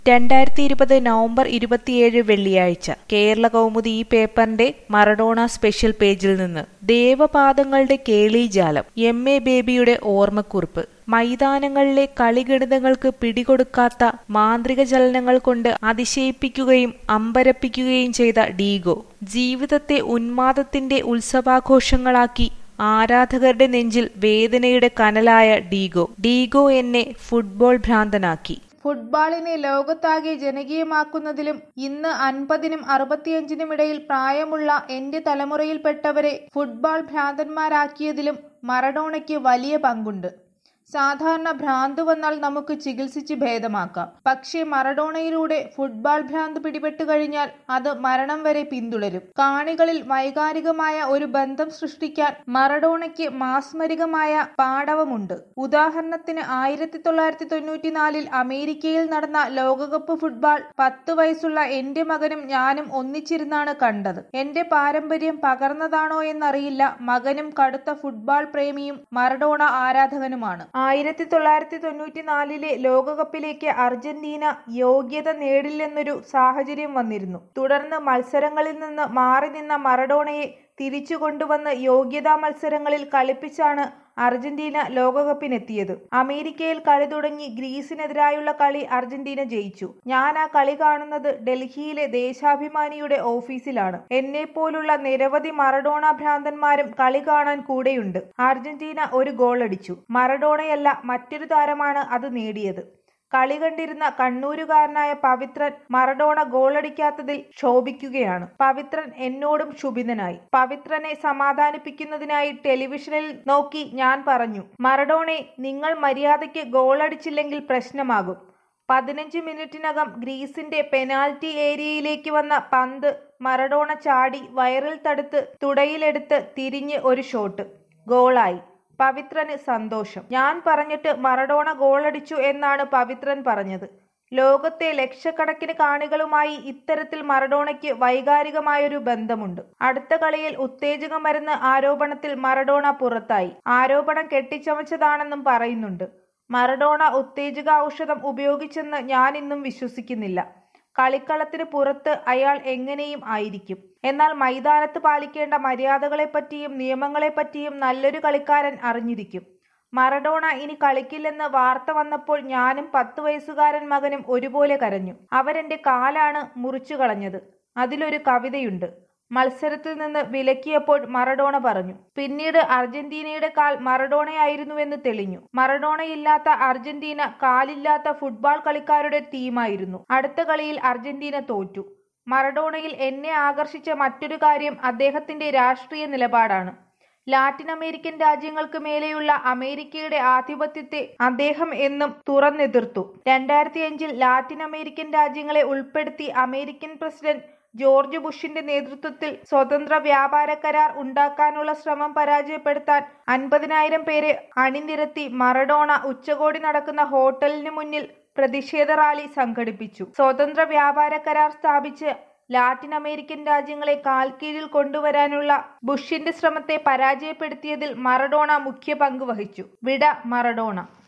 രണ്ടായിരത്തി ഇരുപത് നവംബർ ഇരുപത്തിയേഴ് വെള്ളിയാഴ്ച കേരള കൗമുദി ഈ പേപ്പറിന്റെ മറഡോണ സ്പെഷ്യൽ പേജിൽ നിന്ന് ദേവപാദങ്ങളുടെ കേളീജാലം എം എ ബേബിയുടെ ഓർമ്മക്കുറിപ്പ് മൈതാനങ്ങളിലെ കളിഗണിതങ്ങൾക്ക് പിടികൊടുക്കാത്ത മാന്ത്രിക ചലനങ്ങൾ കൊണ്ട് അതിശയിപ്പിക്കുകയും അമ്പരപ്പിക്കുകയും ചെയ്ത ഡീഗോ ജീവിതത്തെ ഉന്മാദത്തിന്റെ ഉത്സവാഘോഷങ്ങളാക്കി ആരാധകരുടെ നെഞ്ചിൽ വേദനയുടെ കനലായ ഡീഗോ ഡീഗോ എന്നെ ഫുട്ബോൾ ഭ്രാന്തനാക്കി ഫുട്ബോളിനെ ലോകത്താകെ ജനകീയമാക്കുന്നതിലും ഇന്ന് അൻപതിനും അറുപത്തിയഞ്ചിനും ഇടയിൽ പ്രായമുള്ള എന്റെ തലമുറയിൽപ്പെട്ടവരെ ഫുട്ബോൾ ഭ്രാന്തന്മാരാക്കിയതിലും മറഡോണയ്ക്ക് വലിയ പങ്കുണ്ട് സാധാരണ ഭ്രാന്ത് വന്നാൽ നമുക്ക് ചികിത്സിച്ച് ഭേദമാക്കാം പക്ഷേ മറഡോണയിലൂടെ ഫുട്ബോൾ ഭ്രാന്ത് പിടിപെട്ടു കഴിഞ്ഞാൽ അത് മരണം വരെ പിന്തുടരും കാണികളിൽ വൈകാരികമായ ഒരു ബന്ധം സൃഷ്ടിക്കാൻ മറഡോണയ്ക്ക് മാസ്മരികമായ പാടവമുണ്ട് ഉദാഹരണത്തിന് ആയിരത്തി തൊള്ളായിരത്തി തൊണ്ണൂറ്റിനാലിൽ അമേരിക്കയിൽ നടന്ന ലോകകപ്പ് ഫുട്ബോൾ പത്ത് വയസ്സുള്ള എന്റെ മകനും ഞാനും ഒന്നിച്ചിരുന്നാണ് കണ്ടത് എന്റെ പാരമ്പര്യം പകർന്നതാണോ എന്നറിയില്ല മകനും കടുത്ത ഫുട്ബോൾ പ്രേമിയും മറഡോണ ആരാധകനുമാണ് ആയിരത്തി തൊള്ളായിരത്തി തൊണ്ണൂറ്റിനാലിലെ ലോകകപ്പിലേക്ക് അർജന്റീന യോഗ്യത നേടില്ലെന്നൊരു സാഹചര്യം വന്നിരുന്നു തുടർന്ന് മത്സരങ്ങളിൽ നിന്ന് മാറി നിന്ന മറഡോണയെ തിരിച്ചു കൊണ്ടുവന്ന് യോഗ്യതാ മത്സരങ്ങളിൽ കളിപ്പിച്ചാണ് അർജന്റീന ലോകകപ്പിനെത്തിയത് അമേരിക്കയിൽ കളി തുടങ്ങി ഗ്രീസിനെതിരായുള്ള കളി അർജന്റീന ജയിച്ചു ഞാൻ ആ കളി കാണുന്നത് ഡൽഹിയിലെ ദേശാഭിമാനിയുടെ ഓഫീസിലാണ് എന്നെ പോലുള്ള നിരവധി മറഡോണ ഭ്രാന്തന്മാരും കളി കാണാൻ കൂടെയുണ്ട് അർജന്റീന ഒരു ഗോൾ അടിച്ചു മറഡോണയല്ല മറ്റൊരു താരമാണ് അത് നേടിയത് കളി കണ്ടിരുന്ന കണ്ണൂരുകാരനായ പവിത്രൻ മറഡോണ ഗോളടിക്കാത്തതിൽ ക്ഷോഭിക്കുകയാണ് പവിത്രൻ എന്നോടും ക്ഷുഭിതനായി പവിത്രനെ സമാധാനിപ്പിക്കുന്നതിനായി ടെലിവിഷനിൽ നോക്കി ഞാൻ പറഞ്ഞു മറഡോണെ നിങ്ങൾ മര്യാദയ്ക്ക് ഗോളടിച്ചില്ലെങ്കിൽ പ്രശ്നമാകും പതിനഞ്ച് മിനിറ്റിനകം ഗ്രീസിന്റെ പെനാൽറ്റി ഏരിയയിലേക്ക് വന്ന പന്ത് മറഡോണ ചാടി വയറിൽ തടുത്ത് തുടയിലെടുത്ത് തിരിഞ്ഞ് ഒരു ഷോട്ട് ഗോളായി പവിത്രന് സന്തോഷം ഞാൻ പറഞ്ഞിട്ട് മറഡോണ ഗോളടിച്ചു എന്നാണ് പവിത്രൻ പറഞ്ഞത് ലോകത്തെ ലക്ഷക്കണക്കിന് കാണികളുമായി ഇത്തരത്തിൽ മറഡോണയ്ക്ക് വൈകാരികമായൊരു ബന്ധമുണ്ട് അടുത്ത കളിയിൽ ഉത്തേജക മരുന്ന് ആരോപണത്തിൽ മറഡോണ പുറത്തായി ആരോപണം കെട്ടിച്ചമച്ചതാണെന്നും പറയുന്നുണ്ട് മറഡോണ ഉത്തേജക ഔഷധം ഉപയോഗിച്ചെന്ന് ഞാൻ ഇന്നും വിശ്വസിക്കുന്നില്ല കളിക്കളത്തിന് പുറത്ത് അയാൾ എങ്ങനെയും ആയിരിക്കും എന്നാൽ മൈതാനത്ത് പാലിക്കേണ്ട മര്യാദകളെപ്പറ്റിയും നിയമങ്ങളെപ്പറ്റിയും നല്ലൊരു കളിക്കാരൻ അറിഞ്ഞിരിക്കും മറഡോണ ഇനി കളിക്കില്ലെന്ന് വാർത്ത വന്നപ്പോൾ ഞാനും പത്ത് വയസ്സുകാരൻ മകനും ഒരുപോലെ കരഞ്ഞു അവരെന്റെ കാലാണ് മുറിച്ചു കളഞ്ഞത് അതിലൊരു കവിതയുണ്ട് മത്സരത്തിൽ നിന്ന് വിലക്കിയപ്പോൾ മറഡോണ പറഞ്ഞു പിന്നീട് അർജന്റീനയുടെ കാൽ മറഡോണയായിരുന്നുവെന്ന് തെളിഞ്ഞു മറഡോണയില്ലാത്ത അർജന്റീന കാലില്ലാത്ത ഫുട്ബോൾ കളിക്കാരുടെ ടീമായിരുന്നു അടുത്ത കളിയിൽ അർജന്റീന തോറ്റു മറഡോണയിൽ എന്നെ ആകർഷിച്ച മറ്റൊരു കാര്യം അദ്ദേഹത്തിന്റെ രാഷ്ട്രീയ നിലപാടാണ് ലാറ്റിൻ അമേരിക്കൻ രാജ്യങ്ങൾക്ക് മേലെയുള്ള അമേരിക്കയുടെ ആധിപത്യത്തെ അദ്ദേഹം എന്നും തുറന്നെതിർത്തു രണ്ടായിരത്തി അഞ്ചിൽ ലാറ്റിൻ അമേരിക്കൻ രാജ്യങ്ങളെ ഉൾപ്പെടുത്തി അമേരിക്കൻ പ്രസിഡന്റ് ജോർജ് ബുഷിന്റെ നേതൃത്വത്തിൽ സ്വതന്ത്ര വ്യാപാര കരാർ ഉണ്ടാക്കാനുള്ള ശ്രമം പരാജയപ്പെടുത്താൻ അൻപതിനായിരം പേരെ അണിനിരത്തി മറഡോണ ഉച്ചകോടി നടക്കുന്ന ഹോട്ടലിന് മുന്നിൽ പ്രതിഷേധ റാലി സംഘടിപ്പിച്ചു സ്വതന്ത്ര വ്യാപാര കരാർ സ്ഥാപിച്ച് ലാറ്റിൻ അമേരിക്കൻ രാജ്യങ്ങളെ കാൽക്കീഴിൽ കൊണ്ടുവരാനുള്ള ബുഷിന്റെ ശ്രമത്തെ പരാജയപ്പെടുത്തിയതിൽ മറഡോണ മുഖ്യ പങ്ക് വഹിച്ചു വിട മറഡോണ